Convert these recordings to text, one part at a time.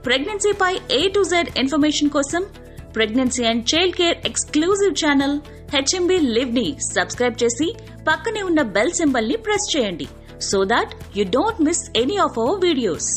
ప్రెగ్నెన్సీపై A to Z information కోసం pregnancy and child care exclusive channel HMB live ని subscribe చేసి పక్కనే ఉన్న బెల్ సింబల్ ని ప్రెస్ చేయండి so that you don't miss any of our videos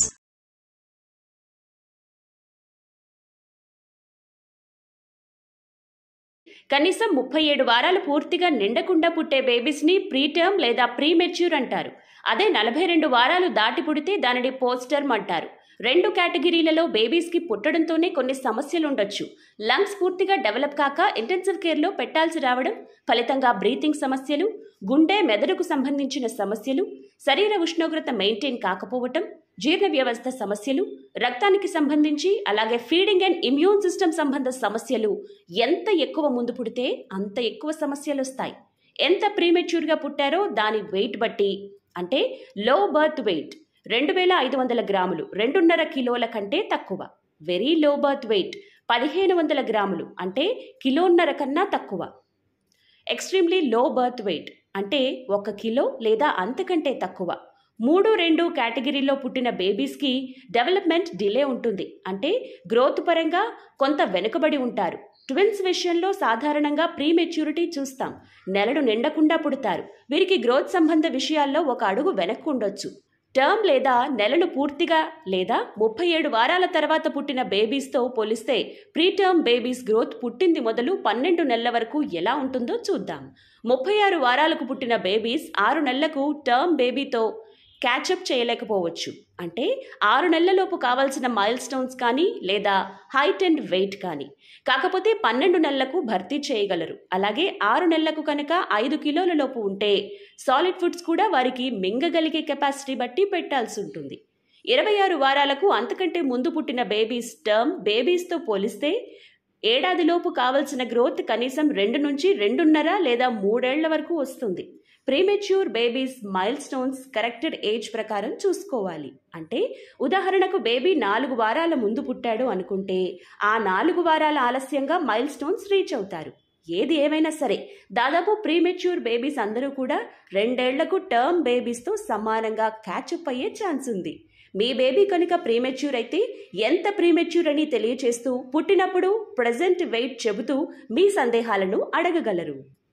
కనీసం ముప్పై ఏడు వారాలు పూర్తిగా నిండకుండా పుట్టే బేబీస్ని ప్రీటర్మ్ లేదా ప్రీ మెచ్యూర్ అంటారు అదే నలభై రెండు వారాలు దాటి పుడితే దానిని పోస్టర్మ్ అంటారు రెండు కేటగిరీలలో బేబీస్కి పుట్టడంతోనే కొన్ని సమస్యలు ఉండొచ్చు లంగ్స్ పూర్తిగా డెవలప్ కాక ఇంటెన్సివ్ కేర్లో పెట్టాల్సి రావడం ఫలితంగా బ్రీతింగ్ సమస్యలు గుండె మెదడుకు సంబంధించిన సమస్యలు శరీర ఉష్ణోగ్రత మెయింటైన్ కాకపోవటం జీర్ణ వ్యవస్థ సమస్యలు రక్తానికి సంబంధించి అలాగే ఫీడింగ్ అండ్ ఇమ్యూన్ సిస్టమ్ సంబంధ సమస్యలు ఎంత ఎక్కువ ముందు పుడితే అంత ఎక్కువ సమస్యలు వస్తాయి ఎంత ప్రీమెచ్యూర్గా పుట్టారో దాని వెయిట్ బట్టి అంటే లో బర్త్ వెయిట్ రెండు వేల ఐదు వందల గ్రాములు రెండున్నర కిలోల కంటే తక్కువ వెరీ లో బర్త్ వెయిట్ పదిహేను వందల గ్రాములు అంటే కిలోన్నర కన్నా తక్కువ ఎక్స్ట్రీమ్లీ లో బర్త్ వెయిట్ అంటే ఒక కిలో లేదా అంతకంటే తక్కువ మూడు రెండు కేటగిరీలో పుట్టిన బేబీస్కి డెవలప్మెంట్ డిలే ఉంటుంది అంటే గ్రోత్ పరంగా కొంత వెనుకబడి ఉంటారు ట్విన్స్ విషయంలో సాధారణంగా ప్రీ మెచ్యూరిటీ చూస్తాం నెలలు నిండకుండా పుడతారు వీరికి గ్రోత్ సంబంధ విషయాల్లో ఒక అడుగు వెనక్కు ఉండొచ్చు టర్మ్ లేదా నెలలు పూర్తిగా లేదా ముప్పై ఏడు వారాల తర్వాత పుట్టిన బేబీస్తో పోలిస్తే ప్రీటర్మ్ బేబీస్ గ్రోత్ పుట్టింది మొదలు పన్నెండు నెలల వరకు ఎలా ఉంటుందో చూద్దాం ముప్పై ఆరు వారాలకు పుట్టిన బేబీస్ ఆరు నెలలకు టర్మ్ బేబీతో క్యాచప్ చేయలేకపోవచ్చు అంటే ఆరు నెలలలోపు కావాల్సిన మైల్ స్టోన్స్ కానీ లేదా హైట్ అండ్ వెయిట్ కానీ కాకపోతే పన్నెండు నెలలకు భర్తీ చేయగలరు అలాగే ఆరు నెలలకు కనుక ఐదు కిలోల లోపు ఉంటే సాలిడ్ ఫుడ్స్ కూడా వారికి మింగగలిగే కెపాసిటీ బట్టి పెట్టాల్సి ఉంటుంది ఇరవై ఆరు వారాలకు అంతకంటే ముందు పుట్టిన బేబీస్ టర్మ్ బేబీస్తో పోలిస్తే ఏడాదిలోపు కావలసిన గ్రోత్ కనీసం రెండు నుంచి రెండున్నర లేదా మూడేళ్ల వరకు వస్తుంది premature babies milestones corrected age ప్రకారం చూసుకోవాలి అంటే ఉదాహరణకు బేబీ నాలుగు వారాల ముందు పుట్టాడు అనుకుంటే ఆ నాలుగు వారాల ఆలస్యంగా మైల్ స్టోన్స్ రీచ్ అవుతారు ఏది ఏమైనా సరే దాదాపు ప్రీమెచ్యూర్ బేబీస్ అందరూ కూడా రెండేళ్లకు టర్మ్ బేబీస్తో సమానంగా క్యాచప్ అయ్యే ఛాన్స్ ఉంది మీ బేబీ కనుక ప్రీమెచ్యూర్ అయితే ఎంత ప్రీమెచ్యూర్ అని తెలియచేస్తూ పుట్టినప్పుడు ప్రజెంట్ వెయిట్ చెబుతూ మీ సందేహాలను అడగగలరు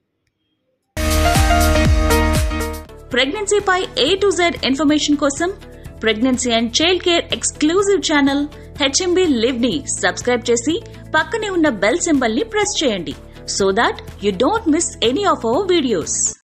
ప్రెగ్నెన్సీపై ఏ టు జెడ్ ఇన్ఫర్మేషన్ కోసం pregnancy and child care exclusive channel HMB live ని సబ్స్క్రైబ్ చేసి పక్కనే ఉన్న బెల్ సింబల్ ని ప్రెస్ చేయండి so that you don't miss any of our videos